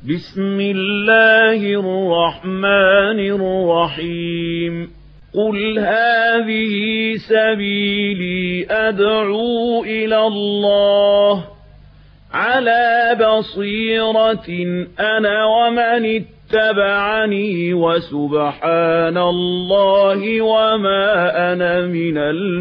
بسم الله الرحمن الرحيم قل هذه سبيلي أدعو إلى الله على بصيرة أنا ومن اتبعني وسبحان الله وما أنا من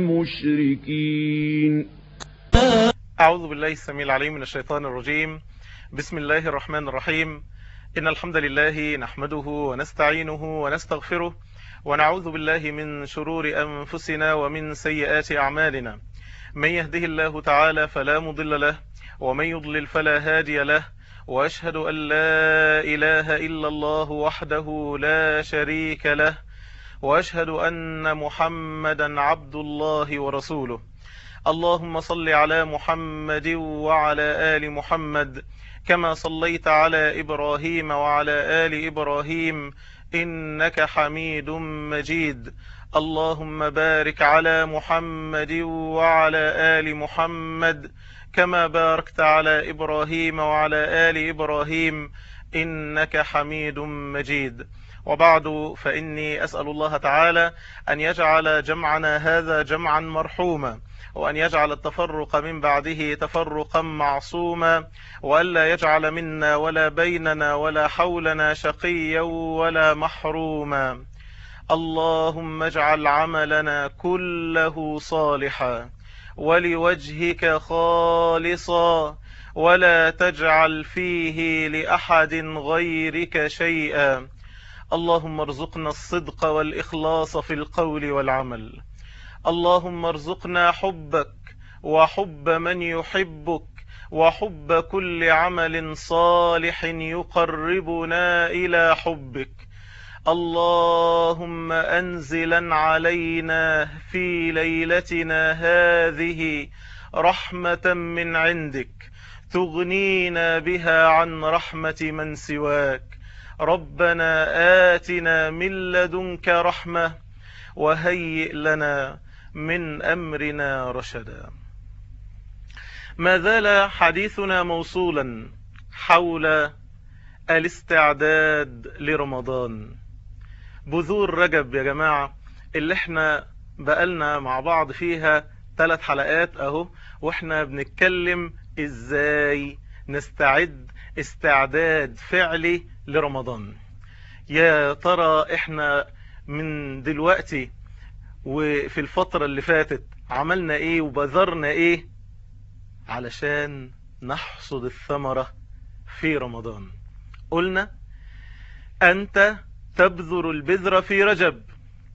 المشركين أعوذ بالله السميع العليم من الشيطان الرجيم بسم الله الرحمن الرحيم إن الحمد لله نحمده ونستعينه ونستغفره ونعوذ بالله من شرور أنفسنا ومن سيئات أعمالنا من يهده الله تعالى فلا مضل له ومن يضلل فلا هادي له وأشهد أن لا إله إلا الله وحده لا شريك له وأشهد أن محمدا عبد الله ورسوله اللهم صل على محمد وعلى آل محمد كما صليت على إبراهيم وعلى آل إبراهيم إنك حميد مجيد اللهم بارك على محمد وعلى آل محمد كما باركت على إبراهيم وعلى آل إبراهيم إنك حميد مجيد وبعد فإني أسأل الله تعالى أن يجعل جمعنا هذا جمعا مرحوما وأن يجعل التفرق من بعده تفرقا معصوما وألا يجعل منا ولا بيننا ولا حولنا شقيا ولا محروما اللهم اجعل عملنا كله صالحا ولوجهك خالصا ولا تجعل فيه لأحد غيرك شيئا اللهم ارزقنا الصدق والإخلاص في القول والعمل اللهم ارزقنا حبك وحب من يحبك وحب كل عمل صالح يقربنا إلى حبك اللهم أنزلا علينا في ليلتنا هذه رحمة من عندك تغنينا بها عن رحمة من سواك ربنا آتنا من لدنك رحمة وهيئ لنا من أمرنا رشدا ما زال حديثنا موصولا حول الاستعداد لرمضان بذور رجب يا جماعة اللي احنا بقالنا مع بعض فيها ثلاث حلقات اهو واحنا بنتكلم ازاي نستعد استعداد فعلي لرمضان يا ترى احنا من دلوقتي وفي الفترة اللي فاتت عملنا ايه وبذرنا ايه علشان نحصد الثمرة في رمضان قلنا أنت تبذر البذرة في رجب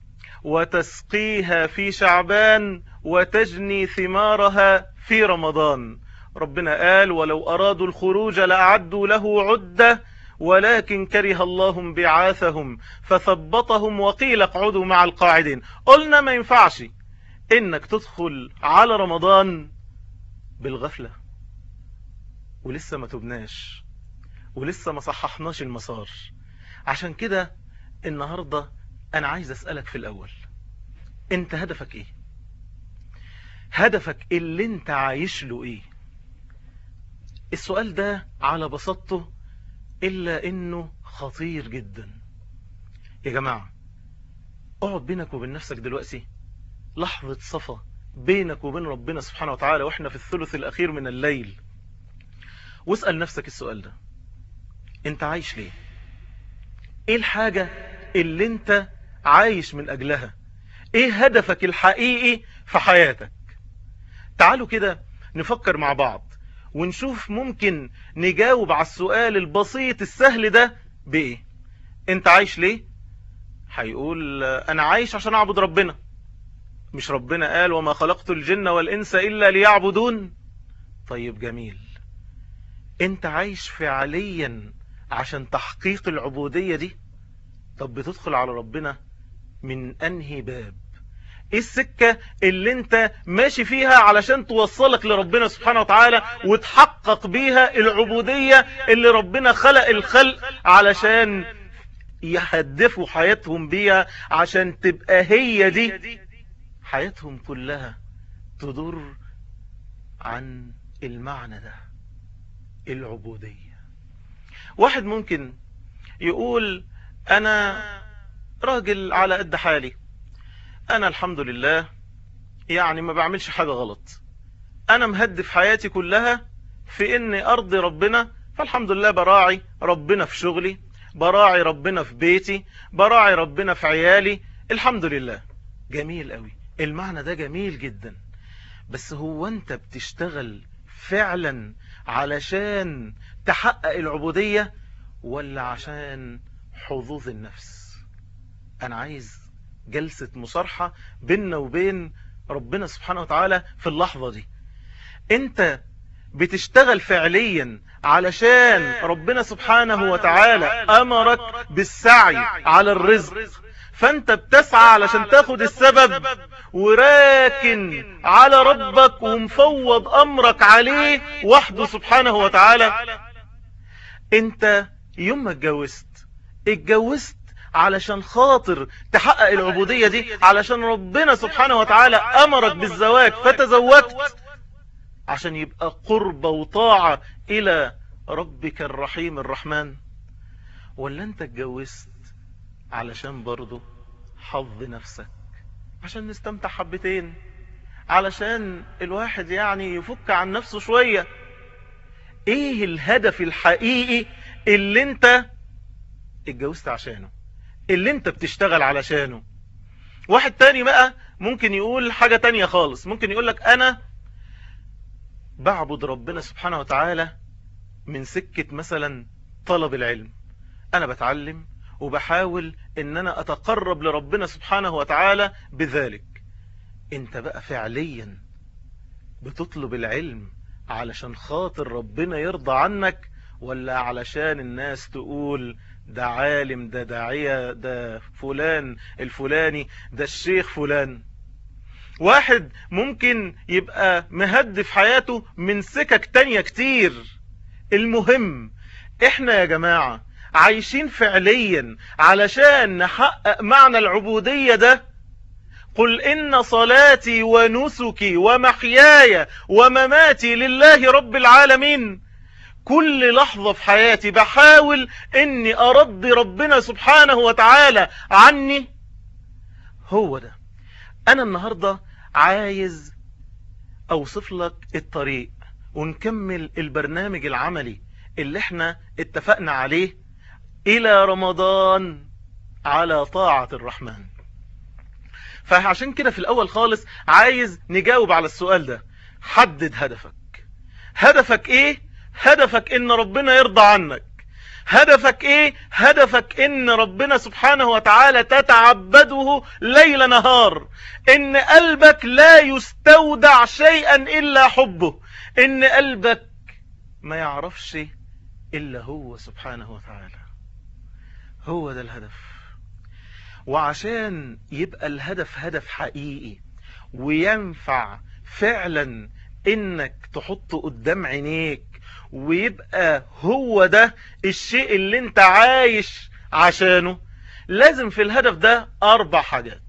وتسقيها في شعبان وتجني ثمارها في رمضان ربنا قال ولو أرادوا الخروج لأعدوا له عدة ولكن كره الله بعاثهم فثبطهم وقيل اقعدوا مع القاعدين قلنا ما ينفعش انك تدخل على رمضان بالغفلة ولسه ما تبناش ولسه ما صححناش المسار عشان كده النهاردة انا عايز اسألك في الاول انت هدفك ايه هدفك اللي انت عايش له ايه السؤال ده على بساطته إلا إنه خطير جدا يا جماعة اقعد بينك وبين نفسك دلوقتي لحظة صفا بينك وبين ربنا سبحانه وتعالى وإحنا في الثلث الأخير من الليل واسأل نفسك السؤال ده انت عايش ليه ايه الحاجة اللي انت عايش من أجلها ايه هدفك الحقيقي في حياتك تعالوا كده نفكر مع بعض ونشوف ممكن نجاوب على السؤال البسيط السهل ده بايه انت عايش ليه هيقول انا عايش عشان اعبد ربنا مش ربنا قال وما خلقت الجن والانس الا ليعبدون طيب جميل انت عايش فعليا عشان تحقيق العبودية دي طب بتدخل على ربنا من انهي باب ايه السكة اللي انت ماشي فيها علشان توصلك لربنا سبحانه وتعالى وتحقق بيها العبودية اللي ربنا خلق الخلق علشان يحدفوا حياتهم بيها عشان تبقى هي دي حياتهم كلها تدور عن المعنى ده العبودية واحد ممكن يقول انا راجل على قد حالي انا الحمد لله يعني ما بعملش حاجة غلط انا مهدف حياتي كلها في اني ارضي ربنا فالحمد لله براعي ربنا في شغلي براعي ربنا في بيتي براعي ربنا في عيالي الحمد لله جميل قوي المعنى ده جميل جدا بس هو انت بتشتغل فعلا علشان تحقق العبودية ولا عشان حظوظ النفس انا عايز جلسة مصارحة بيننا وبين ربنا سبحانه وتعالى في اللحظة دي انت بتشتغل فعليا علشان ربنا سبحانه وتعالى امرك بالسعي على الرزق فانت بتسعى علشان تاخد السبب وراكن على ربك ومفوض امرك عليه وحده سبحانه وتعالى انت يوم ما اتجوزت اتجوزت علشان خاطر تحقق العبودية دي علشان ربنا سبحانه وتعالى امرك بالزواج فتزوجت عشان يبقى قربة وطاعة الى ربك الرحيم الرحمن ولا انت اتجوزت علشان برضه حظ نفسك عشان نستمتع حبتين علشان الواحد يعني يفك عن نفسه شوية ايه الهدف الحقيقي اللي انت اتجوزت عشانه اللي انت بتشتغل علشانه واحد تاني بقى ممكن يقول حاجة تانية خالص ممكن يقول لك انا بعبد ربنا سبحانه وتعالى من سكة مثلا طلب العلم انا بتعلم وبحاول ان انا اتقرب لربنا سبحانه وتعالى بذلك انت بقى فعليا بتطلب العلم علشان خاطر ربنا يرضى عنك ولا علشان الناس تقول ده عالم ده داعية ده فلان الفلاني ده الشيخ فلان واحد ممكن يبقى مهدف حياته من سكك تانية كتير المهم احنا يا جماعة عايشين فعليا علشان نحقق معنى العبودية ده قل إن صلاتي ونسكي ومحياي ومماتي لله رب العالمين كل لحظة في حياتي بحاول اني ارضي ربنا سبحانه وتعالى عني هو ده انا النهاردة عايز اوصف لك الطريق ونكمل البرنامج العملي اللي احنا اتفقنا عليه الى رمضان على طاعة الرحمن فعشان كده في الاول خالص عايز نجاوب على السؤال ده حدد هدفك هدفك ايه هدفك ان ربنا يرضى عنك هدفك ايه هدفك ان ربنا سبحانه وتعالى تتعبده ليل نهار ان قلبك لا يستودع شيئا الا حبه ان قلبك ما يعرفش الا هو سبحانه وتعالى هو ده الهدف وعشان يبقى الهدف هدف حقيقي وينفع فعلا انك تحطه قدام عينيك ويبقى هو ده الشيء اللي انت عايش عشانه لازم في الهدف ده اربع حاجات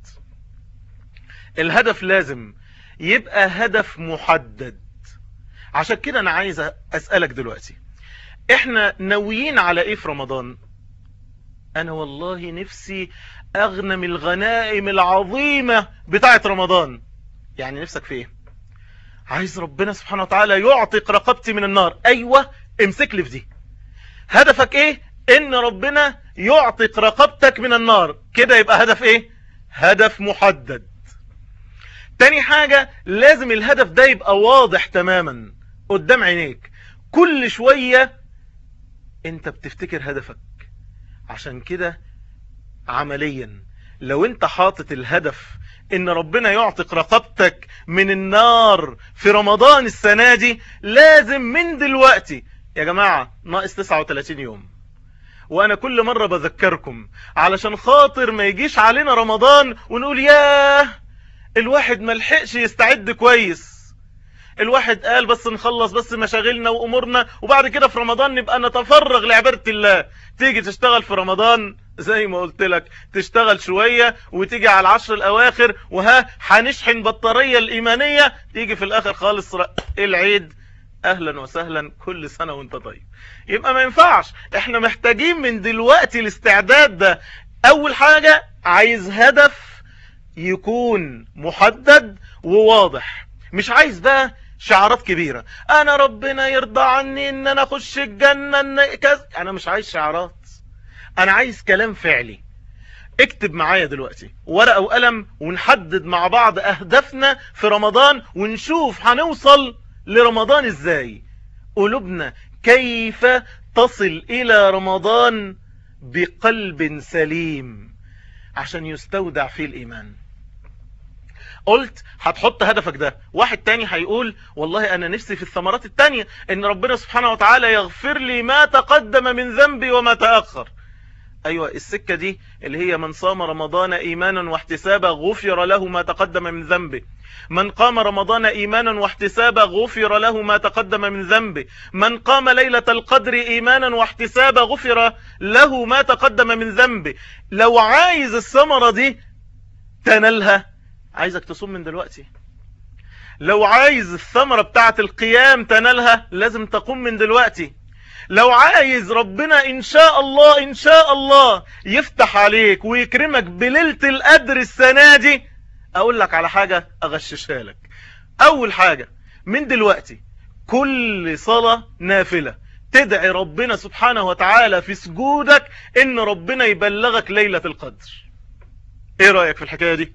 الهدف لازم يبقى هدف محدد عشان كده انا عايز اسألك دلوقتي احنا ناويين على ايه في رمضان انا والله نفسي اغنم الغنائم العظيمة بتاعت رمضان يعني نفسك في ايه عايز ربنا سبحانه وتعالى يعتق رقبتي من النار ايوه امسك لي في دي هدفك ايه ان ربنا يعتق رقبتك من النار كده يبقى هدف ايه هدف محدد تاني حاجة لازم الهدف ده يبقى واضح تماما قدام عينيك كل شوية انت بتفتكر هدفك عشان كده عمليا لو انت حاطط الهدف ان ربنا يعتق رقبتك من النار في رمضان السنة دي لازم من دلوقتي يا جماعة ناقص 39 يوم وانا كل مرة بذكركم علشان خاطر ما يجيش علينا رمضان ونقول ياه الواحد ملحقش يستعد كويس الواحد قال بس نخلص بس مشاغلنا وامورنا وبعد كده في رمضان نبقى نتفرغ لعبادة الله تيجي تشتغل في رمضان زي ما قلت لك تشتغل شوية وتيجي على العشر الاواخر وها هنشحن بطارية الايمانية تيجي في الاخر خالص العيد اهلا وسهلا كل سنة وانت طيب يبقى ما ينفعش احنا محتاجين من دلوقتي الاستعداد ده اول حاجة عايز هدف يكون محدد وواضح مش عايز بقى شعارات كبيرة انا ربنا يرضى عني ان انا اخش الجنة ان كذا انا مش عايز شعارات انا عايز كلام فعلي اكتب معايا دلوقتي ورقة وقلم ونحدد مع بعض اهدافنا في رمضان ونشوف هنوصل لرمضان ازاي قلوبنا كيف تصل الى رمضان بقلب سليم عشان يستودع فيه الايمان قلت هتحط هدفك ده واحد تاني هيقول والله انا نفسي في الثمرات التانية ان ربنا سبحانه وتعالى يغفر لي ما تقدم من ذنبي وما تأخر ايوه السكة دي اللي هي من صام رمضان ايمانا واحتسابا غفر له ما تقدم من ذنبه من قام رمضان ايمانا واحتسابا غفر له ما تقدم من ذنبه من قام ليلة القدر ايمانا واحتسابا غفر له ما تقدم من ذنبه لو عايز الثمرة دي تنالها عايزك تصوم من دلوقتي لو عايز الثمرة بتاعت القيام تنالها لازم تقوم من دلوقتي لو عايز ربنا ان شاء الله ان شاء الله يفتح عليك ويكرمك بليلة القدر السنة دي اقول لك على حاجة اغششها لك اول حاجة من دلوقتي كل صلاة نافلة تدعي ربنا سبحانه وتعالى في سجودك ان ربنا يبلغك ليلة القدر ايه رأيك في الحكاية دي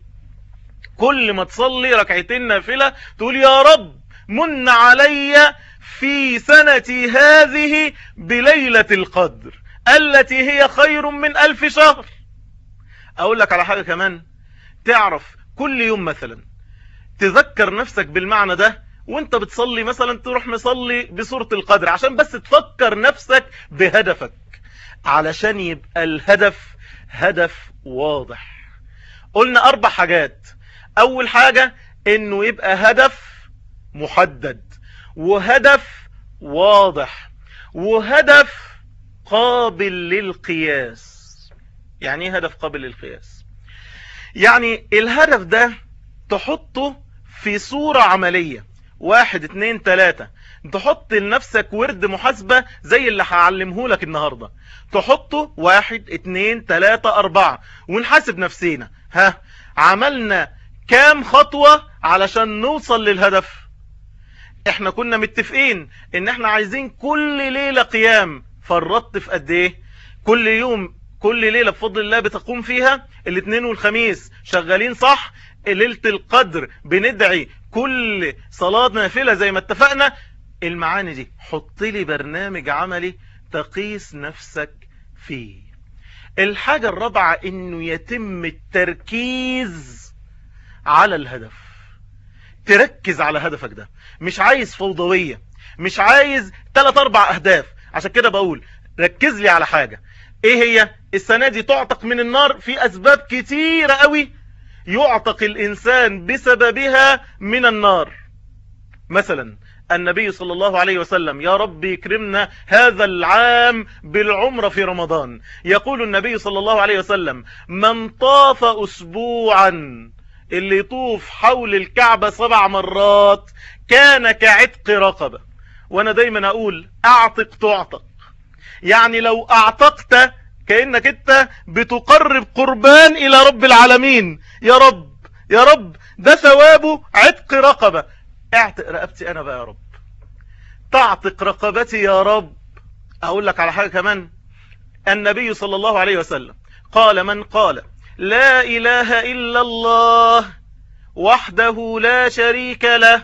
كل ما تصلي ركعتين نافلة تقول يا رب من علي في سنتي هذه بليلة القدر التي هي خير من ألف شهر أقول لك على حاجة كمان تعرف كل يوم مثلا تذكر نفسك بالمعنى ده وانت بتصلي مثلا تروح مصلي بسورة القدر عشان بس تفكر نفسك بهدفك علشان يبقى الهدف هدف واضح قلنا أربع حاجات أول حاجة انه يبقى هدف محدد وهدف واضح وهدف قابل للقياس يعني ايه هدف قابل للقياس يعني الهدف ده تحطه في صورة عملية واحد اتنين تلاتة تحط لنفسك ورد محاسبة زي اللي هعلمه لك النهاردة تحطه واحد اتنين تلاتة اربعة ونحاسب نفسينا ها عملنا كام خطوة علشان نوصل للهدف احنا كنا متفقين ان احنا عايزين كل ليلة قيام فرطت في قد ايه كل يوم كل ليلة بفضل الله بتقوم فيها الاثنين والخميس شغالين صح ليلة القدر بندعي كل صلاة نافلة زي ما اتفقنا المعاني دي حط لي برنامج عملي تقيس نفسك فيه الحاجة الرابعة انه يتم التركيز على الهدف تركز على هدفك ده مش عايز فوضوية مش عايز ثلاث اربع اهداف عشان كده بقول ركز لي على حاجة ايه هي السنة دي تعتق من النار في اسباب كتيرة قوي يعتق الانسان بسببها من النار مثلا النبي صلى الله عليه وسلم يا رب يكرمنا هذا العام بالعمر في رمضان يقول النبي صلى الله عليه وسلم من طاف اسبوعا اللي يطوف حول الكعبة سبع مرات كان كعتق رقبة وانا دايما اقول اعتق تعتق يعني لو اعتقت كأنك انت بتقرب قربان الى رب العالمين يا رب يا رب ده ثوابه عتق رقبة اعتق رقبتي انا بقى يا رب تعتق رقبتي يا رب اقول لك على حاجة كمان النبي صلى الله عليه وسلم قال من قال لا اله الا الله وحده لا شريك له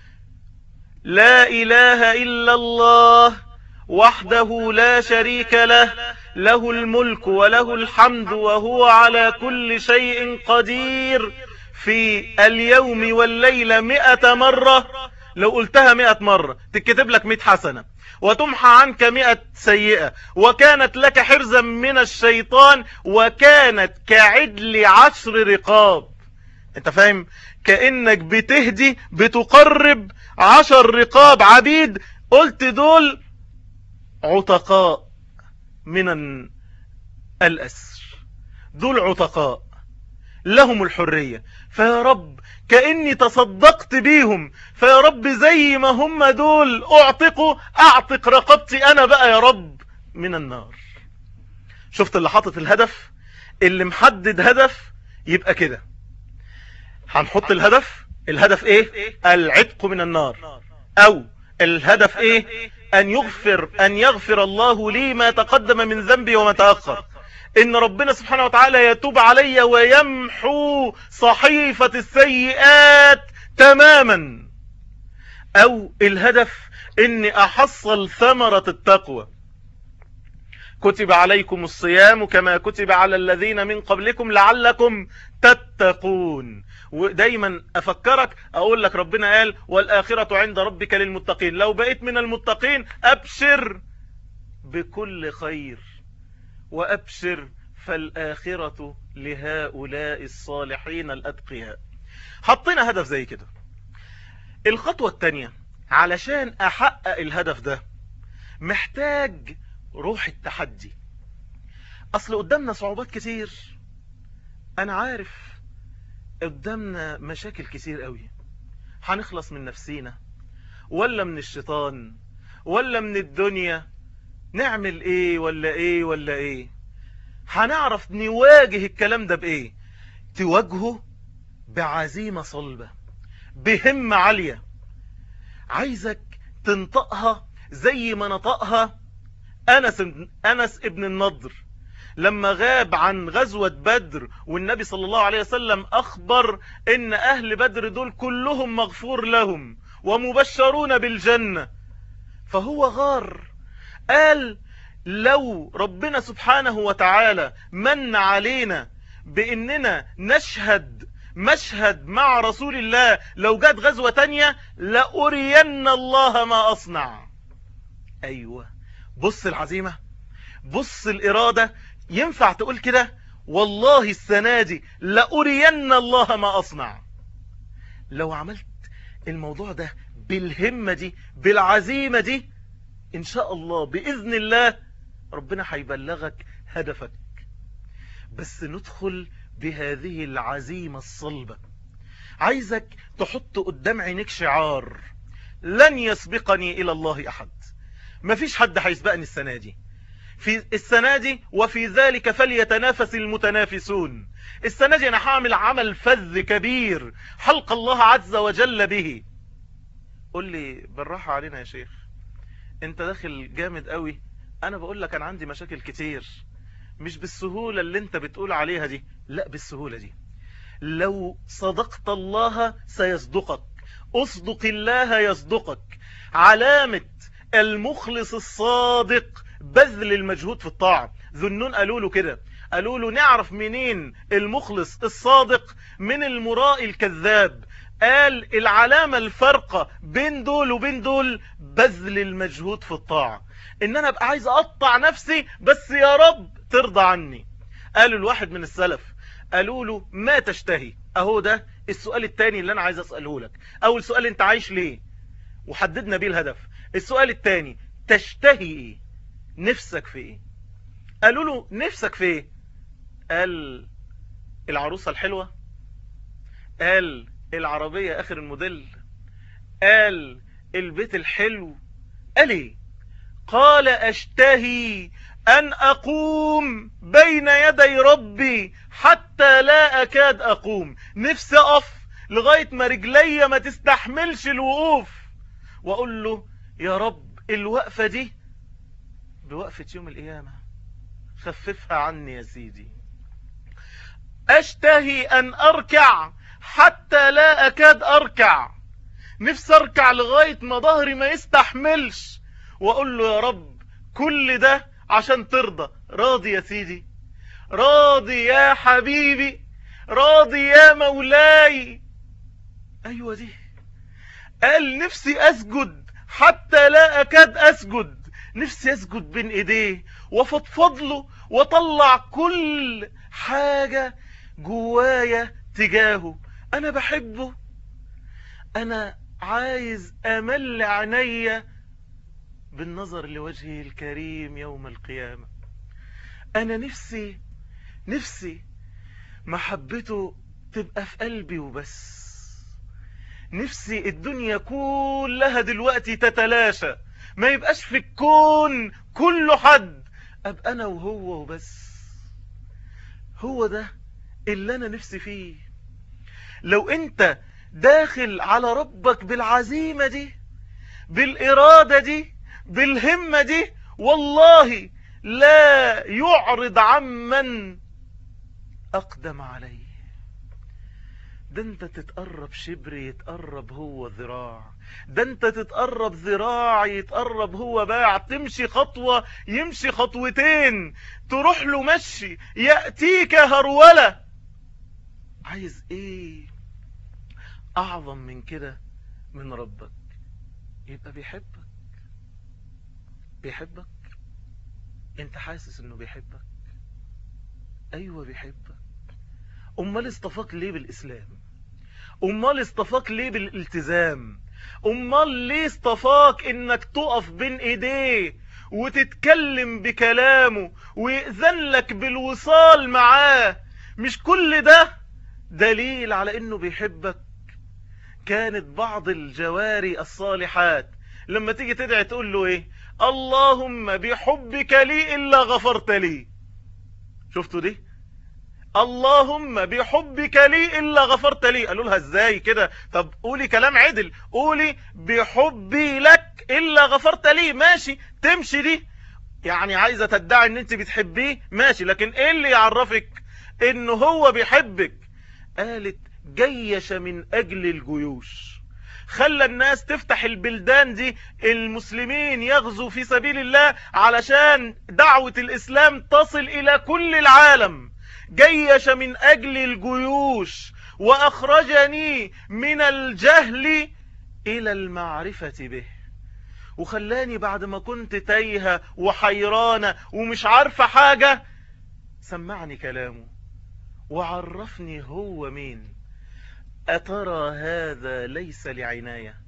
لا اله الا الله وحده لا شريك له له الملك وله الحمد وهو على كل شيء قدير في اليوم والليلة مئة مرة لو قلتها مئة مرة تكتب لك مئة حسنة وتمحى عنك مئة سيئة وكانت لك حرزا من الشيطان وكانت كعدل عشر رقاب انت فاهم كأنك بتهدي بتقرب عشر رقاب عبيد قلت دول عتقاء من الأسر دول عتقاء لهم الحرية فيا رب كأني تصدقت بيهم فيا رب زي ما هم دول اعتقوا اعتق رقبتي انا بقى يا رب من النار شفت اللي حاطط الهدف اللي محدد هدف يبقى كده هنحط الهدف الهدف ايه العتق من النار او الهدف ايه ان يغفر ان يغفر الله لي ما تقدم من ذنبي وما تأخر ان ربنا سبحانه وتعالى يتوب علي ويمحو صحيفة السيئات تماما او الهدف اني احصل ثمرة التقوى كتب عليكم الصيام كما كتب على الذين من قبلكم لعلكم تتقون ودايما افكرك اقول لك ربنا قال والاخرة عند ربك للمتقين لو بقيت من المتقين ابشر بكل خير وابشر فالاخرة لهؤلاء الصالحين الاتقياء حطينا هدف زي كده الخطوة التانية علشان احقق الهدف ده محتاج روح التحدي اصل قدامنا صعوبات كتير انا عارف قدامنا مشاكل كتير قوي هنخلص من نفسينا ولا من الشيطان ولا من الدنيا نعمل ايه ولا ايه ولا ايه هنعرف نواجه الكلام ده بايه تواجهه بعزيمة صلبة بهمة عالية عايزك تنطقها زي ما نطقها أنس, أنس ابن النضر لما غاب عن غزوة بدر والنبي صلى الله عليه وسلم أخبر إن أهل بدر دول كلهم مغفور لهم ومبشرون بالجنة فهو غار قال لو ربنا سبحانه وتعالى من علينا بإننا نشهد مشهد مع رسول الله لو جات غزوة تانية لأرين الله ما أصنع أيوة بص العزيمة بص الإرادة ينفع تقول كده والله السنة دي لأرين الله ما أصنع لو عملت الموضوع ده بالهمة دي بالعزيمة دي إن شاء الله بإذن الله ربنا هيبلغك هدفك بس ندخل بهذه العزيمة الصلبة عايزك تحط قدام عينيك شعار لن يسبقني إلى الله أحد مفيش حد هيسبقني السنة دي في السنة دي وفي ذلك فليتنافس المتنافسون السنة دي أنا هعمل عمل فذ كبير حلق الله عز وجل به قول لي بالراحة علينا يا شيخ انت داخل جامد قوي انا بقول لك انا عندي مشاكل كتير مش بالسهولة اللي انت بتقول عليها دي لا بالسهولة دي لو صدقت الله سيصدقك اصدق الله يصدقك علامة المخلص الصادق بذل المجهود في الطاعة ذنون قالوا له كده قالوا له نعرف منين المخلص الصادق من المراء الكذاب قال العلامة الفرقة بين دول وبين دول بذل المجهود في الطاعة ان انا ابقى عايز اقطع نفسي بس يا رب ترضى عني قالوا الواحد من السلف قالوا له ما تشتهي اهو ده السؤال التاني اللي انا عايز اسأله لك اول سؤال انت عايش ليه وحددنا بيه الهدف السؤال التاني تشتهي ايه نفسك في ايه قالوا له نفسك في ايه قال العروسة الحلوة قال العربية اخر الموديل قال البيت الحلو قال ايه قال اشتهي ان اقوم بين يدي ربي حتى لا اكاد اقوم نفسي اقف لغاية ما رجلي ما تستحملش الوقوف واقول له يا رب الوقفة دي بوقفة يوم القيامة خففها عني يا سيدي اشتهي ان اركع حتى لا اكاد اركع نفسي اركع لغاية ما ظهري ما يستحملش واقول له يا رب كل ده عشان ترضى راضي يا سيدي راضي يا حبيبي راضي يا مولاي ايوه دي قال نفسي اسجد حتى لا اكاد اسجد نفسي اسجد بين ايديه وفضفض له واطلع كل حاجة جوايا تجاهه انا بحبه انا عايز امل عينيا بالنظر لوجهه الكريم يوم القيامة انا نفسي نفسي محبته تبقى في قلبي وبس نفسي الدنيا كلها دلوقتي تتلاشى ما يبقاش في الكون كله حد ابقى انا وهو وبس هو ده اللي انا نفسي فيه لو انت داخل على ربك بالعزيمة دي بالإرادة دي بالهمة دي والله لا يعرض عمن أقدم عليه ده انت تتقرب شبر يتقرب هو ذراع ده انت تتقرب ذراع يتقرب هو باع تمشي خطوة يمشي خطوتين تروح له مشي يأتيك هرولة عايز ايه اعظم من كده من ربك يبقى بيحبك بيحبك انت حاسس انه بيحبك ايوه بيحبك امال اصطفاك ليه بالاسلام امال اصطفاك ليه بالالتزام امال ليه اصطفاك انك تقف بين ايديه وتتكلم بكلامه ويأذن لك بالوصال معاه مش كل ده دليل على انه بيحبك كانت بعض الجواري الصالحات لما تيجي تدعي تقول له ايه اللهم بحبك لي الا غفرت لي شفتوا دي اللهم بحبك لي الا غفرت لي قالوا لها ازاي كده طب قولي كلام عدل قولي بحبي لك الا غفرت لي ماشي تمشي دي يعني عايزه تدعي ان انت بتحبيه ماشي لكن ايه اللي يعرفك انه هو بيحبك قالت جيش من اجل الجيوش خلى الناس تفتح البلدان دي المسلمين يغزوا في سبيل الله علشان دعوة الإسلام تصل إلى كل العالم جيش من أجل الجيوش وأخرجني من الجهل إلى المعرفة به وخلاني بعد ما كنت تايهة وحيرانة ومش عارفة حاجة سمعني كلامه وعرفني هو مين أترى هذا ليس لعناية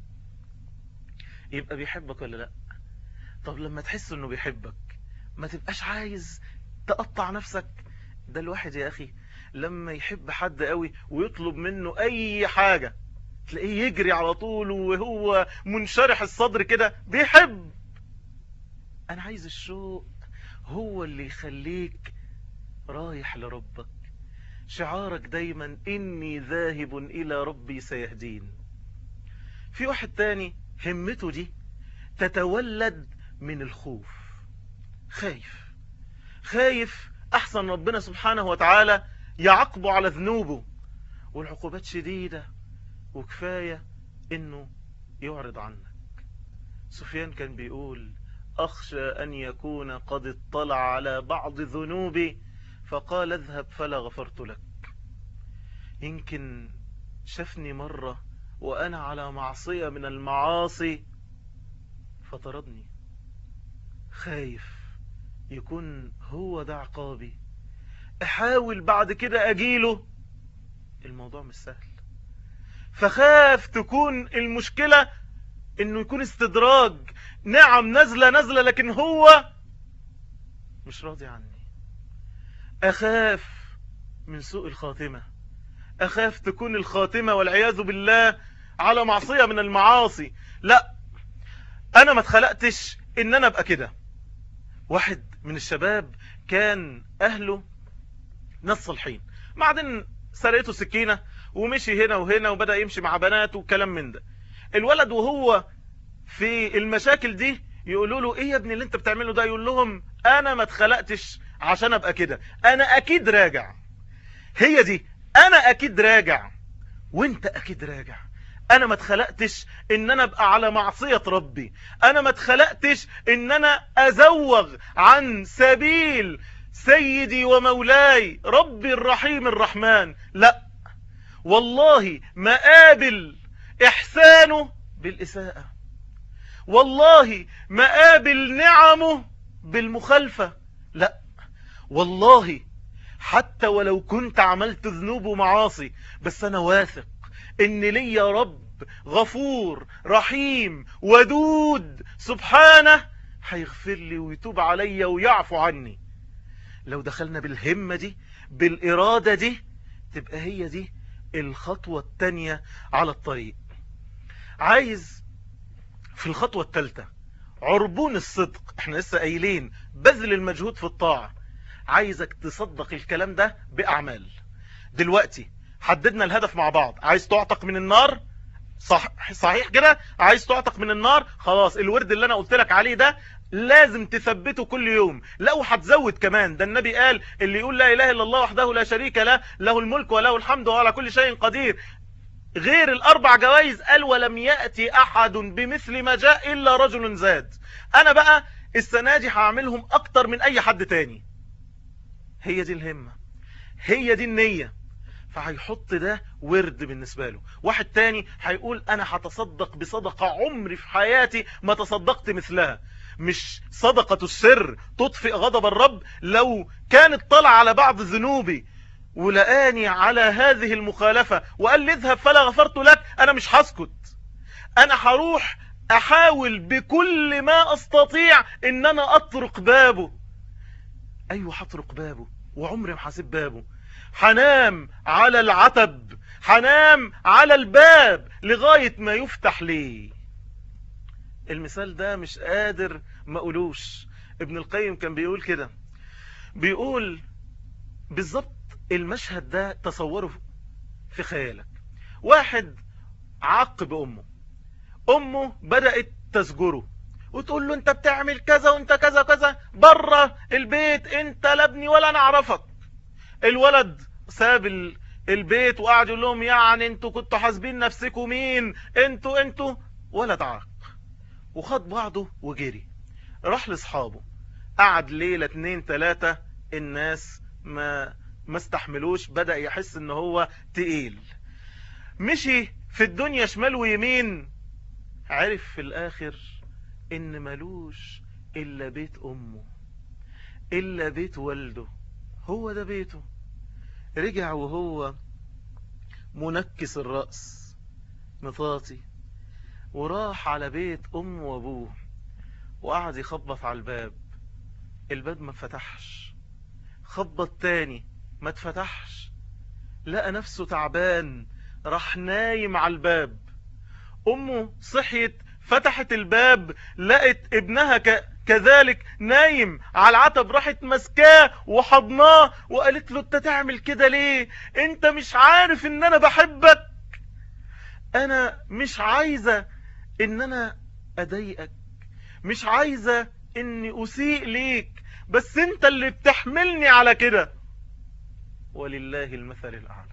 يبقى بيحبك ولا لا طب لما تحس انه بيحبك ما تبقاش عايز تقطع نفسك ده الواحد يا اخي لما يحب حد قوي ويطلب منه اي حاجة تلاقيه يجري على طول وهو منشرح الصدر كده بيحب انا عايز الشوق هو اللي يخليك رايح لربك شعارك دايما إني ذاهب إلى ربي سيهدين في واحد تاني همته دي تتولد من الخوف خايف خايف أحسن ربنا سبحانه وتعالى يعاقبه على ذنوبه والعقوبات شديدة وكفاية إنه يعرض عنك سفيان كان بيقول أخشى أن يكون قد اطلع على بعض ذنوبي فقال اذهب فلا غفرت لك يمكن شافني مرة وأنا على معصية من المعاصي فطردني خايف يكون هو ده عقابي احاول بعد كده اجيله الموضوع مش سهل فخاف تكون المشكلة انه يكون استدراج نعم نزلة نزلة لكن هو مش راضي عني أخاف من سوء الخاتمة أخاف تكون الخاتمة والعياذ بالله على معصية من المعاصي لا أنا ما اتخلقتش إن أنا أبقى كده واحد من الشباب كان أهله ناس صالحين بعدين سرقته سكينة ومشي هنا وهنا وبدأ يمشي مع بنات وكلام من ده الولد وهو في المشاكل دي يقولوا له ايه يا ابني اللي انت بتعمله ده يقول لهم انا ما اتخلقتش عشان ابقى كده انا اكيد راجع هي دي انا اكيد راجع وانت اكيد راجع انا ما اتخلقتش ان انا ابقى على معصية ربي انا ما اتخلقتش ان انا ازوغ عن سبيل سيدي ومولاي ربي الرحيم الرحمن لا والله ما قابل احسانه بالاساءة والله ما قابل نعمه بالمخالفة لا والله حتى ولو كنت عملت ذنوب ومعاصي بس انا واثق ان لي رب غفور رحيم ودود سبحانه هيغفر لي ويتوب علي ويعفو عني لو دخلنا بالهمة دي بالإرادة دي تبقى هي دي الخطوة التانية على الطريق عايز في الخطوة التالتة عربون الصدق احنا لسه قايلين بذل المجهود في الطاعة عايزك تصدق الكلام ده بأعمال دلوقتي حددنا الهدف مع بعض عايز تعتق من النار صح صحيح كده عايز تعتق من النار خلاص الورد اللي انا قلت لك عليه ده لازم تثبته كل يوم لا وهتزود كمان ده النبي قال اللي يقول لا اله الا الله وحده لا شريك له له الملك وله الحمد وهو على كل شيء قدير غير الاربع جوائز قال ولم ياتي احد بمثل ما جاء الا رجل زاد انا بقى السنه دي هعملهم اكتر من اي حد تاني هي دي الهمه هي دي النيه فهيحط ده ورد بالنسبة له واحد تاني هيقول انا هتصدق بصدقة عمري في حياتي ما تصدقت مثلها مش صدقة السر تطفئ غضب الرب لو كانت طلع على بعض ذنوبي ولقاني على هذه المخالفة وقال لي اذهب فلا غفرت لك انا مش هسكت انا هروح احاول بكل ما استطيع ان انا اطرق بابه ايوه هطرق بابه وعمري ما هسيب بابه حنام على العتب حنام على الباب لغاية ما يفتح لي المثال ده مش قادر ما اقولوش ابن القيم كان بيقول كده بيقول بالظبط المشهد ده تصوره في خيالك واحد عاق بأمه أمه بدأت تزجره وتقول له انت بتعمل كذا وانت كذا كذا بره البيت انت لا ابني ولا انا اعرفك الولد ساب البيت وقعد يقول لهم يعني انتوا كنتوا حاسبين نفسكم مين انتوا انتوا ولد عاق وخد بعضه وجري راح لاصحابه قعد ليلة اتنين تلاتة الناس ما ما استحملوش بدأ يحس ان هو تقيل مشي في الدنيا شمال ويمين عرف في الاخر ان ملوش الا بيت امه الا بيت والده هو ده بيته رجع وهو منكس الرأس مطاطي وراح على بيت أمه وأبوه وقعد يخبط على الباب الباب ما فتحش خبط تاني ما اتفتحش لقى نفسه تعبان راح نايم على الباب أمه صحيت فتحت الباب لقت ابنها ك... كذلك نايم على العتب راحت مسكاه وحضناه وقالت له انت تعمل كده ليه انت مش عارف ان انا بحبك انا مش عايزة ان انا اضايقك مش عايزة اني اسيء ليك بس انت اللي بتحملني على كده ولله المثل الاعلى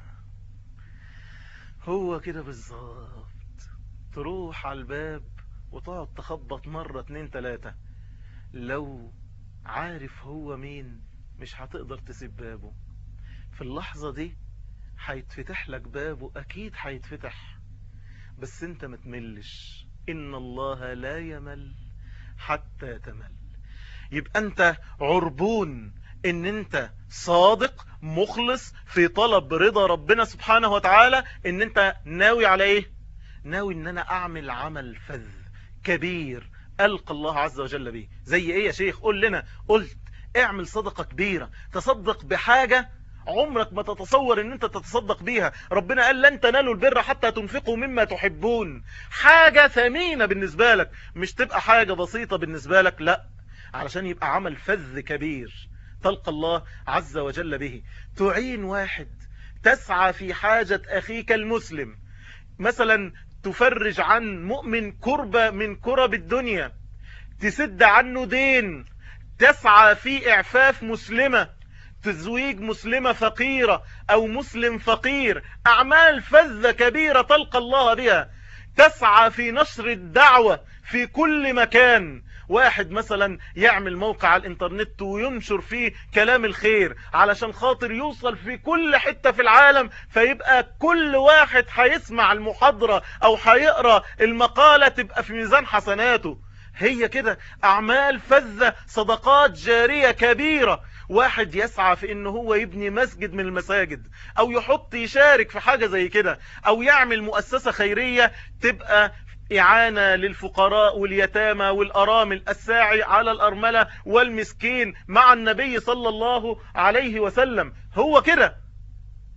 هو كده بالظبط تروح على الباب وتقعد تخبط مرة اتنين تلاتة لو عارف هو مين مش هتقدر تسيب بابه في اللحظة دي هيتفتح لك بابه اكيد هيتفتح بس انت ما تملش ان الله لا يمل حتى تمل يبقى انت عربون ان انت صادق مخلص في طلب رضا ربنا سبحانه وتعالى ان انت ناوي على ايه ناوي ان انا اعمل عمل فذ كبير ألقى الله عز وجل به زي ايه يا شيخ قول لنا قلت اعمل صدقة كبيرة تصدق بحاجة عمرك ما تتصور ان انت تتصدق بيها ربنا قال لن تنالوا البر حتى تنفقوا مما تحبون حاجة ثمينة بالنسبة لك مش تبقى حاجة بسيطة بالنسبة لك لا علشان يبقى عمل فذ كبير تلقى الله عز وجل به تعين واحد تسعى في حاجة أخيك المسلم مثلا تفرج عن مؤمن كربة من كرب الدنيا تسد عنه دين تسعى في إعفاف مسلمة تزويج مسلمة فقيرة أو مسلم فقير أعمال فذة كبيرة تلقى الله بها تسعى في نشر الدعوة في كل مكان واحد مثلا يعمل موقع على الانترنت وينشر فيه كلام الخير علشان خاطر يوصل في كل حتة في العالم فيبقى كل واحد هيسمع المحاضرة او هيقرأ المقالة تبقى في ميزان حسناته هي كده اعمال فذة صدقات جارية كبيرة واحد يسعى في ان هو يبني مسجد من المساجد او يحط يشارك في حاجة زي كده او يعمل مؤسسة خيرية تبقى إعانة للفقراء واليتامى والأرامل الساعي على الأرملة والمسكين مع النبي صلى الله عليه وسلم هو كده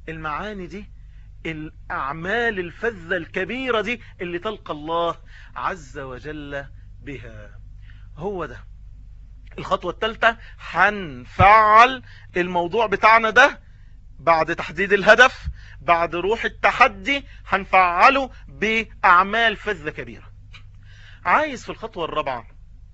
المعاني دي الأعمال الفذة الكبيرة دي اللي تلقى الله عز وجل بها هو ده الخطوة الثالثة هنفعل الموضوع بتاعنا ده بعد تحديد الهدف بعد روح التحدي هنفعله بأعمال فذة كبيرة عايز في الخطوة الرابعة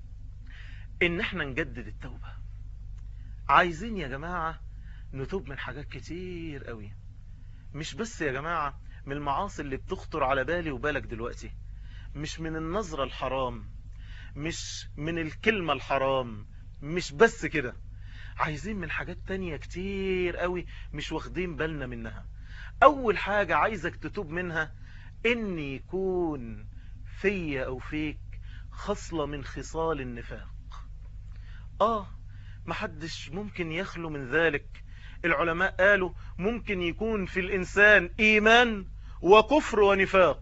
ان احنا نجدد التوبة عايزين يا جماعة نتوب من حاجات كتير قوي مش بس يا جماعة من المعاصي اللي بتخطر على بالي وبالك دلوقتي مش من النظرة الحرام مش من الكلمة الحرام مش بس كده عايزين من حاجات تانية كتير قوي مش واخدين بالنا منها اول حاجة عايزك تتوب منها ان يكون في او فيك خصلة من خصال النفاق اه محدش ممكن يخلو من ذلك العلماء قالوا ممكن يكون في الإنسان إيمان وكفر ونفاق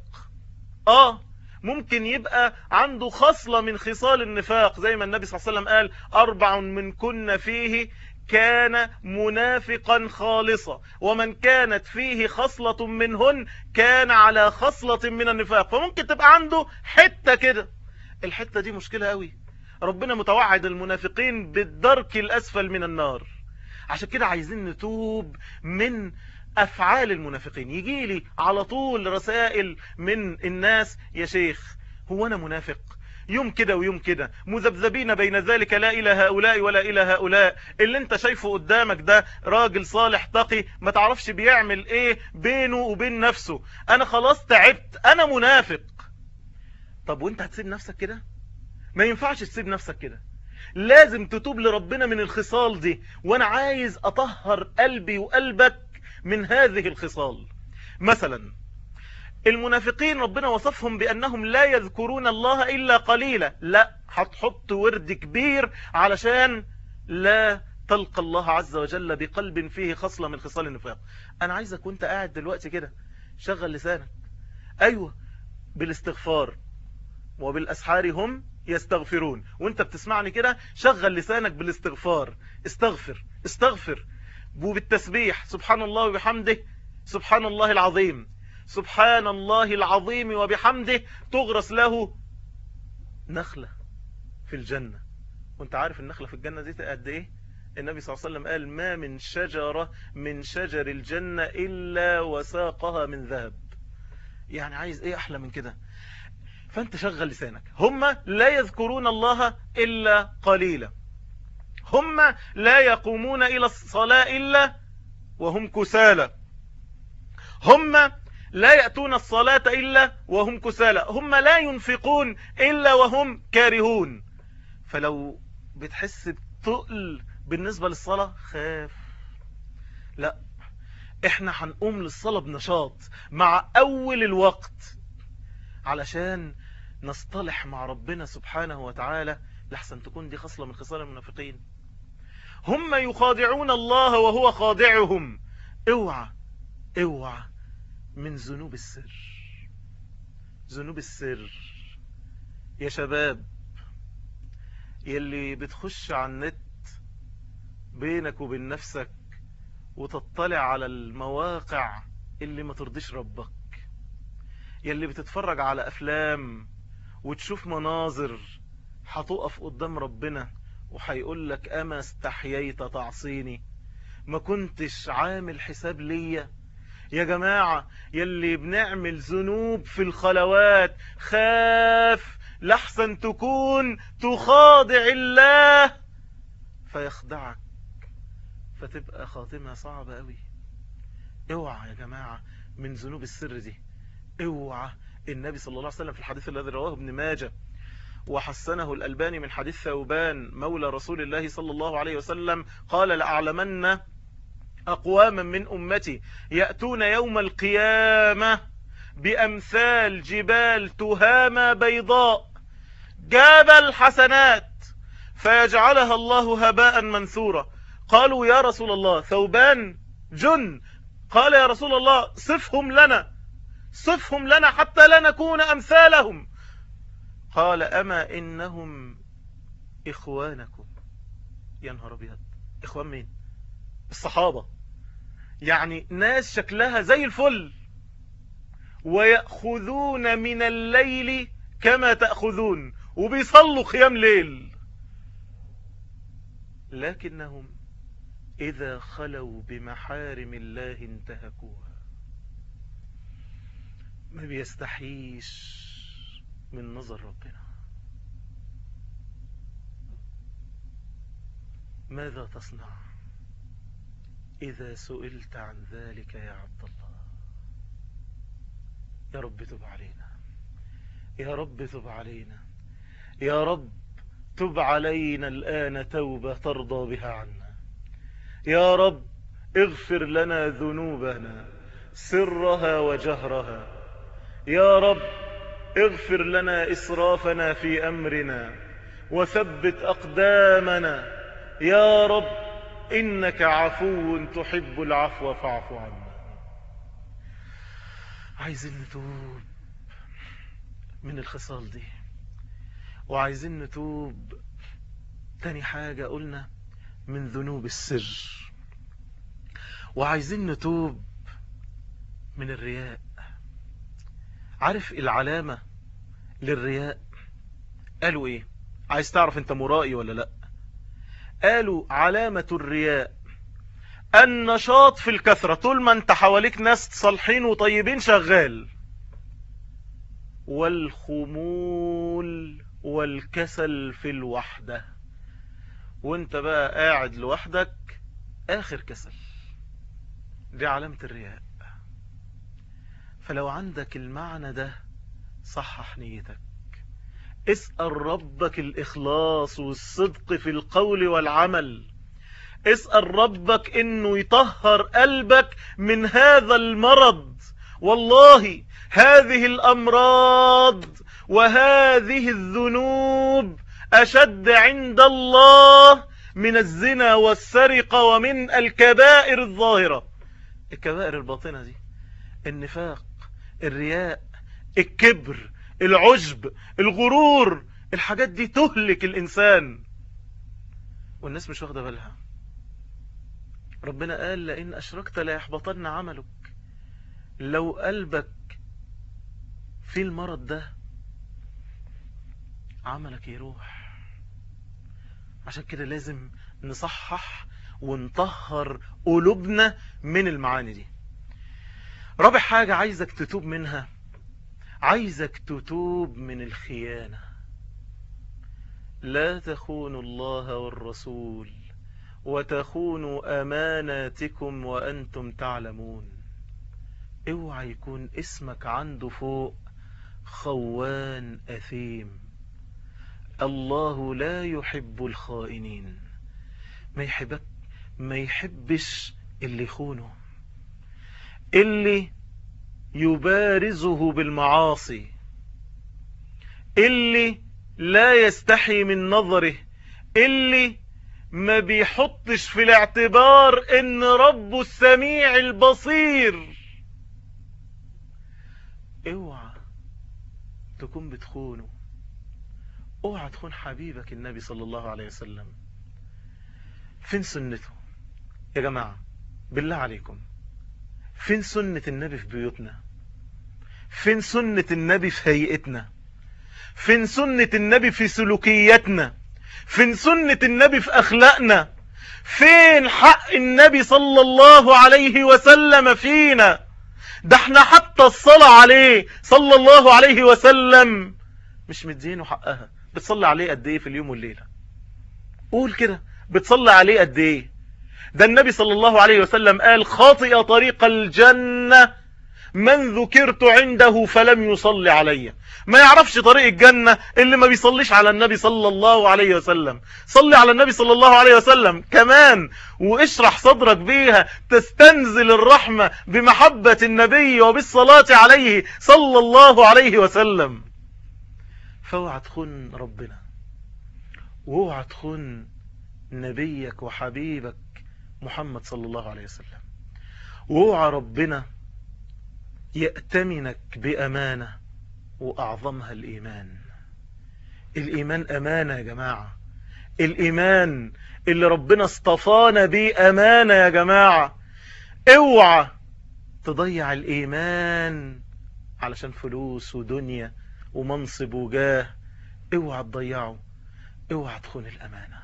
آه ممكن يبقى عنده خصلة من خصال النفاق زي ما النبي صلى الله عليه وسلم قال أربع من كن فيه كان منافقا خالصا ومن كانت فيه خصلة منهن كان على خصلة من النفاق فممكن تبقى عنده حتة كده الحتة دي مشكلة قوي ربنا متوعد المنافقين بالدرك الأسفل من النار عشان كده عايزين نتوب من أفعال المنافقين يجي لي على طول رسائل من الناس يا شيخ هو أنا منافق يوم كده ويوم كده مذبذبين بين ذلك لا إلى هؤلاء ولا إلى هؤلاء اللي انت شايفه قدامك ده راجل صالح تقي ما تعرفش بيعمل ايه بينه وبين نفسه انا خلاص تعبت انا منافق طب وانت هتسيب نفسك كده ما ينفعش تسيب نفسك كده لازم تتوب لربنا من الخصال دي وانا عايز اطهر قلبي وقلبك من هذه الخصال مثلا المنافقين ربنا وصفهم بأنهم لا يذكرون الله إلا قليلا لا هتحط ورد كبير علشان لا تلقى الله عز وجل بقلب فيه خصلة من خصال النفاق أنا عايزك وانت قاعد دلوقتي كده شغل لسانك أيوة بالاستغفار وبالأسحار هم يستغفرون وانت بتسمعني كده شغل لسانك بالاستغفار استغفر استغفر وبالتسبيح سبحان الله وبحمده سبحان الله العظيم سبحان الله العظيم وبحمده تغرس له نخلة في الجنة وانت عارف النخلة في الجنة دي قد ايه النبي صلى الله عليه وسلم قال ما من شجرة من شجر الجنة إلا وساقها من ذهب يعني عايز ايه احلى من كده فانت شغل لسانك هم لا يذكرون الله إلا قليلا هم لا يقومون إلى الصلاة إلا وهم كسالى هم لا يأتون الصلاة إلا وهم كسالى هم لا ينفقون إلا وهم كارهون فلو بتحس بتقل بالنسبة للصلاة خاف لا احنا هنقوم للصلاة بنشاط مع أول الوقت علشان نصطلح مع ربنا سبحانه وتعالى لحسن تكون دي خصلة من خصال المنافقين هم يخادعون الله وهو خادعهم اوعى اوعى من ذنوب السر ذنوب السر يا شباب يلي بتخش على النت بينك وبين نفسك وتطلع على المواقع اللي ما ترضيش ربك يلي بتتفرج على أفلام وتشوف مناظر هتقف قدام ربنا وهيقول لك أما استحييت تعصيني ما كنتش عامل حساب ليا يا جماعة يلي بنعمل ذنوب في الخلوات خاف لحسن تكون تخاضع الله فيخدعك فتبقى خاتمها صعبة قوي اوعى يا جماعة من ذنوب السر دي اوعى النبي صلى الله عليه وسلم في الحديث الذي رواه ابن ماجه وحسنه الألباني من حديث ثوبان مولى رسول الله صلى الله عليه وسلم قال لأعلمن أقواما من أمتي يأتون يوم القيامة بأمثال جبال تهامة بيضاء جبل حسنات فيجعلها الله هباء منثورا قالوا يا رسول الله ثوبان جن قال يا رسول الله صفهم لنا صفهم لنا حتى لا نكون أمثالهم قال أما إنهم إخوانكم يا نهار أبيض إخوان مين الصحابة يعني ناس شكلها زي الفل ويأخذون من الليل كما تأخذون وبيصلوا قيام ليل لكنهم إذا خلوا بمحارم الله انتهكوها ما بيستحيش من نظر ربنا ماذا تصنع إذا سئلت عن ذلك يا عبد الله يا رب تب علينا يا رب تب علينا يا رب تب علينا الآن توبة ترضى بها عنا يا رب اغفر لنا ذنوبنا سرها وجهرها يا رب اغفر لنا إسرافنا في أمرنا وثبت أقدامنا يا رب إنك عفو تحب العفو فاعف عنا عايزين نتوب من الخصال دي وعايزين نتوب تاني حاجة قلنا من ذنوب السر وعايزين نتوب من الرياء عارف العلامة للرياء قالوا ايه عايز تعرف انت مرائي ولا لا قالوا علامة الرياء النشاط في الكثرة طول ما انت حواليك ناس صالحين وطيبين شغال والخمول والكسل في الوحدة وانت بقى قاعد لوحدك اخر كسل دي علامة الرياء فلو عندك المعنى ده صحح نيتك اسأل ربك الإخلاص والصدق في القول والعمل اسأل ربك انه يطهر قلبك من هذا المرض والله هذه الأمراض وهذه الذنوب أشد عند الله من الزنا والسرقة ومن الكبائر الظاهرة الكبائر الباطنة دي النفاق الرياء الكبر العجب الغرور الحاجات دي تهلك الإنسان والناس مش واخدة بالها ربنا قال لئن أشركت لا يحبطن عملك لو قلبك في المرض ده عملك يروح عشان كده لازم نصحح ونطهر قلوبنا من المعاني دي رابع حاجة عايزك تتوب منها عايزك تتوب من الخيانة لا تخونوا الله والرسول وتخونوا أماناتكم وأنتم تعلمون اوعى يكون اسمك عنده فوق خوان أثيم الله لا يحب الخائنين ما يحبك ما يحبش اللي يخونه اللي يبارزه بالمعاصي اللي لا يستحي من نظره اللي ما بيحطش في الاعتبار ان ربه السميع البصير اوعى تكون بتخونه اوعى تخون حبيبك النبي صلى الله عليه وسلم فين سنته يا جماعة بالله عليكم فين سنة النبي في بيوتنا فين سنة النبي في هيئتنا فين سنة النبي في سلوكياتنا فين سنة النبي في أخلاقنا فين حق النبي صلى الله عليه وسلم فينا ده احنا حتى الصلاة عليه صلى الله عليه وسلم مش مدينه حقها بتصلي عليه قد ايه في اليوم والليلة قول كده بتصلي عليه قد ايه ده النبي صلى الله عليه وسلم قال خاطئ طريق الجنة من ذكرت عنده فلم يصلي علي ما يعرفش طريق الجنة اللي ما بيصليش على النبي صلى الله عليه وسلم صلي على النبي صلى الله عليه وسلم كمان واشرح صدرك بيها تستنزل الرحمة بمحبة النبي وبالصلاة عليه صلى الله عليه وسلم فاوعى تخون ربنا واوعى تخون نبيك وحبيبك محمد صلى الله عليه وسلم واوعى ربنا يأتمنك بأمانة وأعظمها الإيمان الإيمان أمانة يا جماعة الإيمان اللي ربنا اصطفانا بيه أمانة يا جماعة اوعى تضيع الايمان علشان فلوس ودنيا ومنصب وجاه اوعى تضيعه اوعى تخون الامانة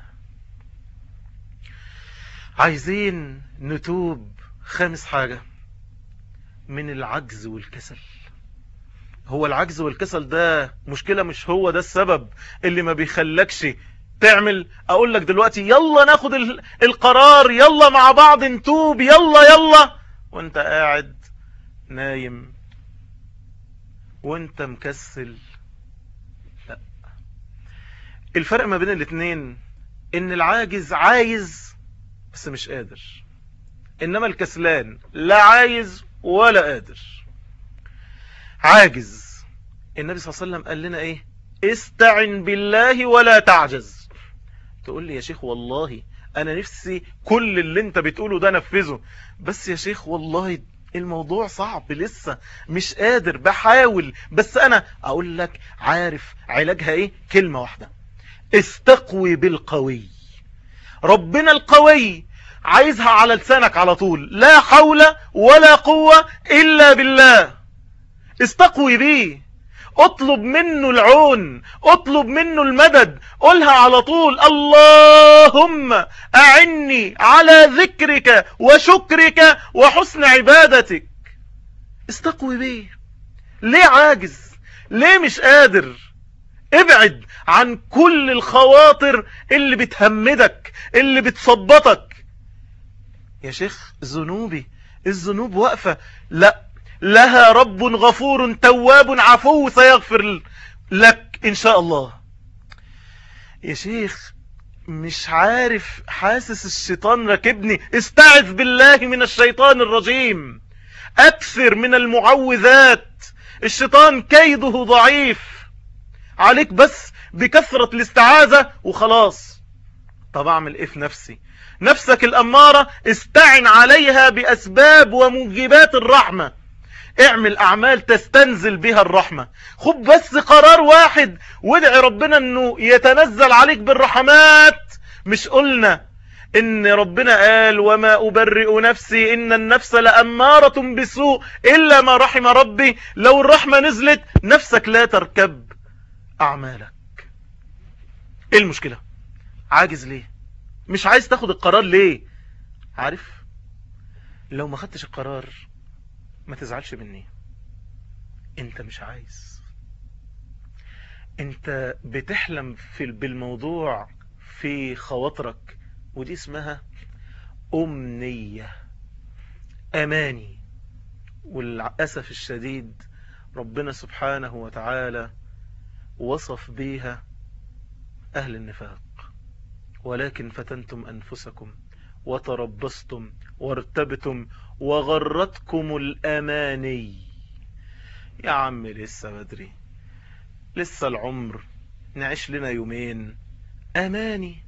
عايزين نتوب خامس حاجة من العجز والكسل هو العجز والكسل ده مشكلة مش هو ده السبب اللي ما بيخلكش تعمل اقول لك دلوقتي يلا ناخد القرار يلا مع بعض نتوب يلا يلا وانت قاعد نايم وانت مكسل لا الفرق ما بين الاتنين ان العاجز عايز بس مش قادر انما الكسلان لا عايز ولا قادر عاجز النبي صلى الله عليه وسلم قال لنا ايه استعن بالله ولا تعجز تقول لي يا شيخ والله انا نفسي كل اللي انت بتقوله ده نفذه بس يا شيخ والله الموضوع صعب لسه مش قادر بحاول بس انا اقول لك عارف علاجها ايه كلمة واحدة استقوي بالقوي ربنا القوي عايزها على لسانك على طول لا حول ولا قوة الا بالله استقوي بيه اطلب منه العون اطلب منه المدد قولها على طول اللهم اعني على ذكرك وشكرك وحسن عبادتك استقوي بيه ليه عاجز ليه مش قادر ابعد عن كل الخواطر اللي بتهمدك اللي بتصبطك يا شيخ ذنوبي الذنوب واقفة لا لها رب غفور تواب عفو سيغفر لك إن شاء الله يا شيخ مش عارف حاسس الشيطان راكبني استعذ بالله من الشيطان الرجيم أكثر من المعوذات الشيطان كيده ضعيف عليك بس بكثرة الاستعاذة وخلاص طب اعمل ايه في نفسي نفسك الأمارة استعن عليها بأسباب وموجبات الرحمة اعمل اعمال تستنزل بها الرحمة خد بس قرار واحد وادعي ربنا انه يتنزل عليك بالرحمات مش قلنا ان ربنا قال وما ابرئ نفسي ان النفس لأمارة بسوء الا ما رحم ربي لو الرحمة نزلت نفسك لا تركب اعمالك ايه المشكلة عاجز ليه مش عايز تاخد القرار ليه عارف لو ما خدتش القرار ما تزعلش مني انت مش عايز انت بتحلم في بالموضوع في خواطرك ودي اسمها أمنية أماني والأسف الشديد ربنا سبحانه وتعالى وصف بيها أهل النفاق ولكن فتنتم أنفسكم وتربصتم وارتبتم وغرتكم الأماني يا عم لسه بدري لسه العمر نعيش لنا يومين أماني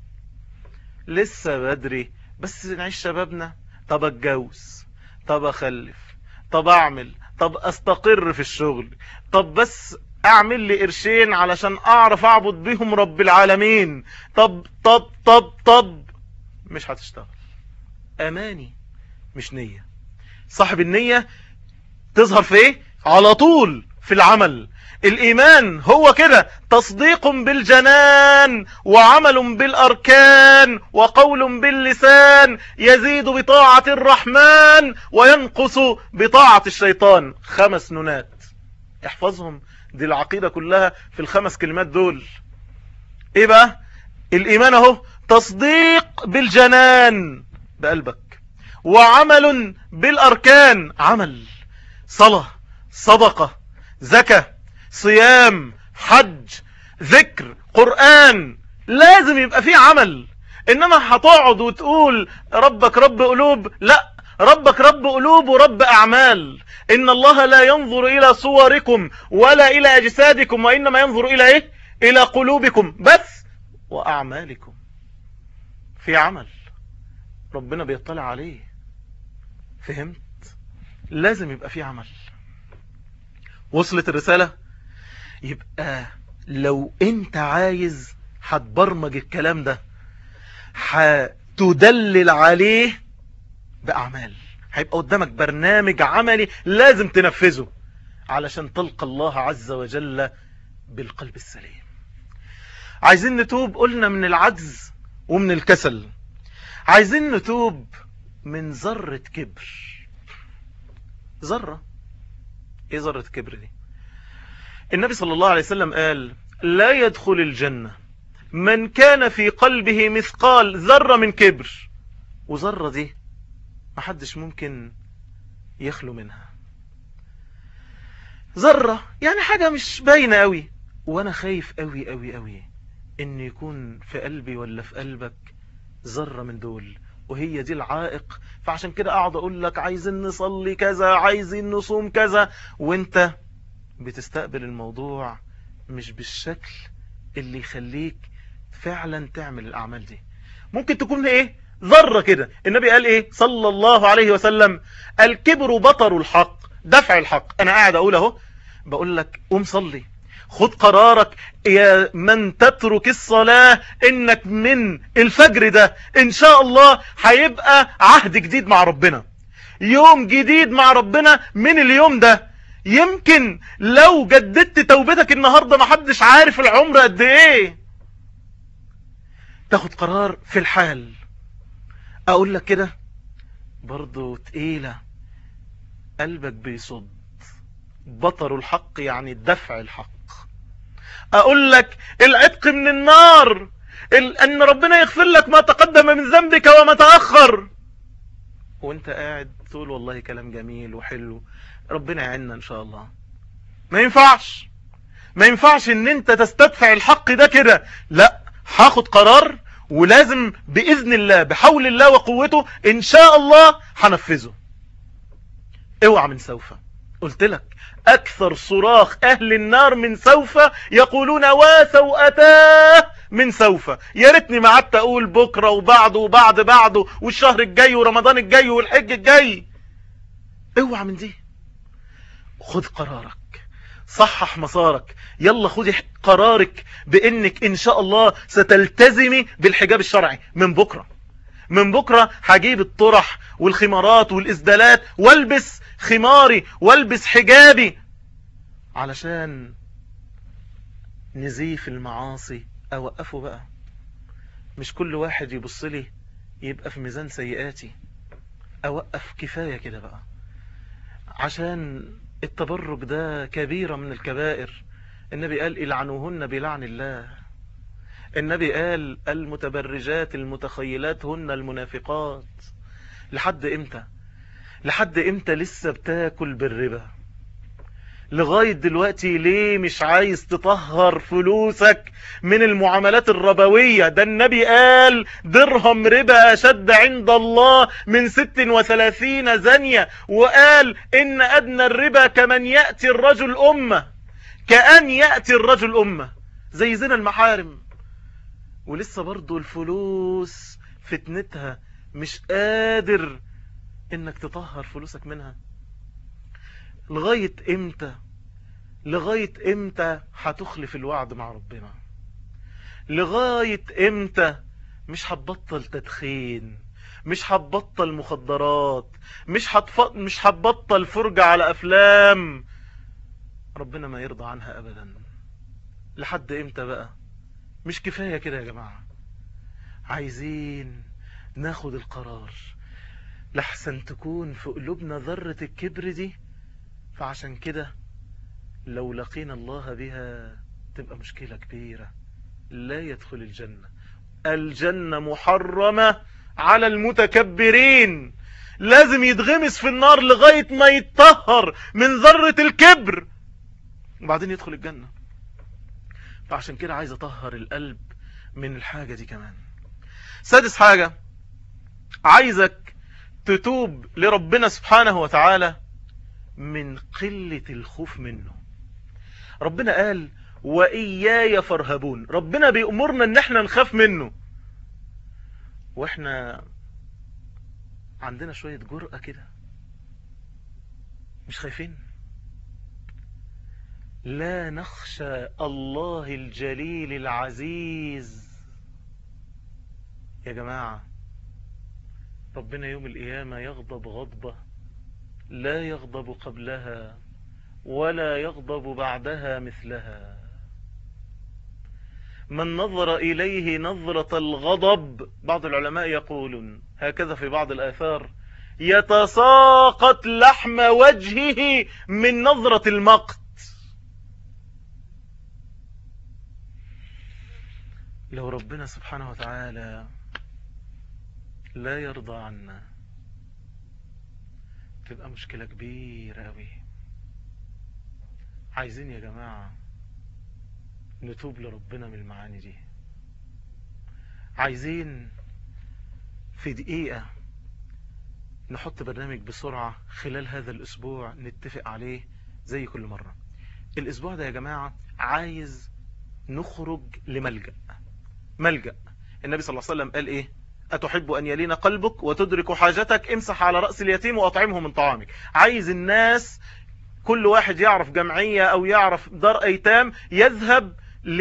لسه بدري بس نعيش شبابنا طب اتجوز طب اخلف طب اعمل طب استقر في الشغل طب بس اعمل لي قرشين علشان اعرف اعبد بيهم رب العالمين طب طب طب طب مش هتشتغل اماني مش نية صاحب النية تظهر في ايه على طول في العمل الإيمان هو كده تصديق بالجنان وعمل بالأركان وقول باللسان يزيد بطاعة الرحمن وينقص بطاعة الشيطان خمس نونات احفظهم دي العقيدة كلها في الخمس كلمات دول ايه بقى الإيمان اهو تصديق بالجنان بقلبك وعمل بالأركان عمل صلاة صدقة زكاة صيام حج ذكر قرآن لازم يبقى فيه عمل انما هتقعد وتقول ربك رب قلوب لا ربك رب قلوب ورب اعمال ان الله لا ينظر الى صوركم ولا الى اجسادكم وانما ينظر الى ايه الى قلوبكم بس واعمالكم في عمل ربنا بيطلع عليه فهمت لازم يبقى في عمل وصلت الرسالة يبقى لو انت عايز هتبرمج الكلام ده هتدلل عليه بأعمال هيبقى قدامك برنامج عملي لازم تنفذه علشان تلقى الله عز وجل بالقلب السليم عايزين نتوب قلنا من العجز ومن الكسل عايزين نتوب من ذرة كبر ذرة ايه ذرة كبر دي النبي صلى الله عليه وسلم قال لا يدخل الجنة من كان في قلبه مثقال ذرة من كبر وذرة دي محدش ممكن يخلو منها ذرة يعني حاجة مش باينة قوي وانا خايف قوي قوي قوي ان يكون في قلبي ولا في قلبك ذرة من دول وهي دي العائق فعشان كده اقعد اقول لك عايزين نصلي كذا عايزين نصوم كذا وانت بتستقبل الموضوع مش بالشكل اللي يخليك فعلا تعمل الاعمال دي ممكن تكون ايه ذرة كده النبي قال ايه صلى الله عليه وسلم الكبر بطر الحق دفع الحق انا قاعد اقول اهو بقول لك قوم صلي خد قرارك يا من تترك الصلاة انك من الفجر ده ان شاء الله هيبقى عهد جديد مع ربنا يوم جديد مع ربنا من اليوم ده يمكن لو جددت توبتك النهاردة محدش عارف العمر قد ايه تاخد قرار في الحال اقول لك كده برضو تقيلة قلبك بيصد بطر الحق يعني دفع الحق اقول لك العتق من النار ان ربنا يغفر لك ما تقدم من ذنبك وما تأخر وانت قاعد تقول والله كلام جميل وحلو ربنا يعيننا ان شاء الله ما ينفعش ما ينفعش ان انت تستدفع الحق ده كده لا هاخد قرار ولازم بإذن الله بحول الله وقوته إن شاء الله هنفذه اوعى من سوف قلت لك أكثر صراخ أهل النار من سوف يقولون واسوا أتاه من سوف يا ريتني ما قعدت أقول بكرة وبعده وبعد بعده والشهر الجاي ورمضان الجاي والحج الجاي اوعى من دي خذ قرارك صحح مسارك يلا خذي قرارك بانك ان شاء الله ستلتزمي بالحجاب الشرعي من بكرة من بكرة هجيب الطرح والخمارات والإسدالات والبس خماري والبس حجابي علشان نزيف المعاصي اوقفه بقى مش كل واحد يبص لي يبقى في ميزان سيئاتي اوقف كفاية كده بقى عشان التبرج ده كبيرة من الكبائر النبي قال العنوهن بلعن الله النبي قال المتبرجات المتخيلات هن المنافقات لحد امتى لحد امتى لسه بتاكل بالربا لغاية دلوقتي ليه مش عايز تطهر فلوسك من المعاملات الربوية ده النبي قال درهم ربا أشد عند الله من ست وثلاثين زنية وقال إن أدنى الربا كمن يأتي الرجل أمة كأن يأتي الرجل أمة زي زنا المحارم ولسه برضو الفلوس فتنتها مش قادر انك تطهر فلوسك منها لغاية امتى لغاية امتى هتخلف الوعد مع ربنا لغاية امتى مش هتبطل تدخين مش هتبطل مخدرات مش هتف... مش هتبطل فرجة على افلام ربنا ما يرضى عنها ابدا لحد امتى بقى مش كفاية كده يا جماعة عايزين ناخد القرار لحسن تكون في قلوبنا ذرة الكبر دي فعشان كده لو لقينا الله بها تبقى مشكلة كبيرة لا يدخل الجنة الجنة محرمة على المتكبرين لازم يتغمس في النار لغاية ما يتطهر من ذرة الكبر وبعدين يدخل الجنة فعشان كده عايز اطهر القلب من الحاجة دي كمان سادس حاجة عايزك تتوب لربنا سبحانه وتعالى من قلة الخوف منه ربنا قال وإياي فارهبون ربنا بيأمرنا ان احنا نخاف منه واحنا عندنا شوية جرأة كده مش خايفين لا نخشى الله الجليل العزيز يا جماعة ربنا يوم القيامة يغضب غضبة لا يغضب قبلها ولا يغضب بعدها مثلها من نظر إليه نظرة الغضب بعض العلماء يقولون هكذا في بعض الآثار يتساقط لحم وجهه من نظرة المقت لو ربنا سبحانه وتعالى لا يرضى عنا تبقى مشكلة كبيرة أوي عايزين يا جماعة نتوب لربنا من المعاني دي عايزين في دقيقة نحط برنامج بسرعة خلال هذا الأسبوع نتفق عليه زي كل مرة الأسبوع ده يا جماعة عايز نخرج لملجأ ملجأ النبي صلى الله عليه وسلم قال إيه أتحب أن يلين قلبك وتدرك حاجتك امسح على رأس اليتيم وأطعمه من طعامك عايز الناس كل واحد يعرف جمعية أو يعرف دار أيتام يذهب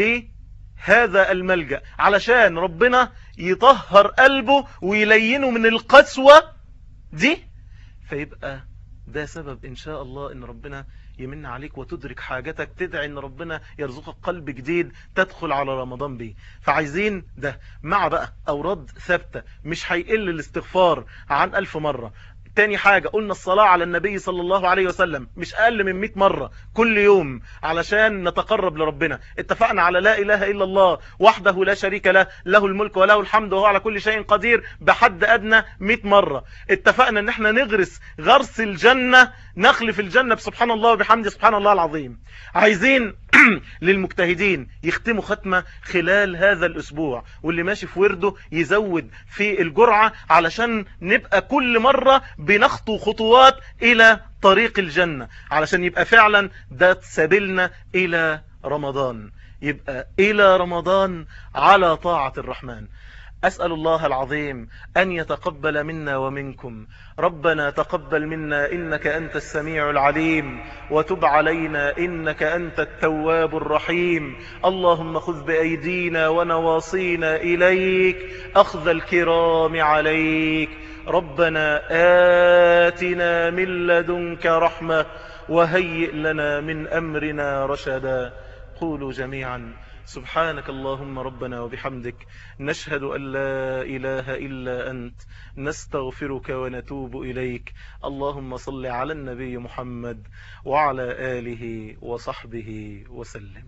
لهذا الملجأ علشان ربنا يطهر قلبه ويلينه من القسوة دي فيبقى ده سبب إن شاء الله إن ربنا يمن عليك وتدرك حاجتك تدعي ان ربنا يرزقك قلب جديد تدخل على رمضان بيه فعايزين ده مع بقى اوراد ثابتة مش هيقل الاستغفار عن الف مرة تاني حاجة قلنا الصلاة على النبي صلى الله عليه وسلم مش أقل من 100 مرة كل يوم علشان نتقرب لربنا اتفقنا على لا إله إلا الله وحده لا شريك له له الملك وله الحمد وهو على كل شيء قدير بحد أدنى 100 مرة اتفقنا ان احنا نغرس غرس الجنة نخلف الجنة بسبحان الله وبحمد سبحان الله العظيم عايزين للمجتهدين يختموا ختمة خلال هذا الأسبوع واللي ماشي في ورده يزود في الجرعة علشان نبقى كل مرة بنخطو خطوات إلى طريق الجنة علشان يبقى فعلا ده سبيلنا إلى رمضان يبقى إلى رمضان على طاعة الرحمن أسأل الله العظيم أن يتقبل منا ومنكم ربنا تقبل منا إنك أنت السميع العليم وتب علينا إنك أنت التواب الرحيم اللهم خذ بأيدينا ونواصينا إليك أخذ الكرام عليك ربنا آتنا من لدنك رحمة وهيئ لنا من أمرنا رشدا قولوا جميعا سبحانك اللهم ربنا وبحمدك نشهد أن لا إله إلا أنت نستغفرك ونتوب إليك اللهم صل على النبي محمد وعلى آله وصحبه وسلم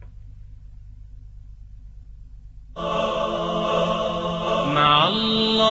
مع الله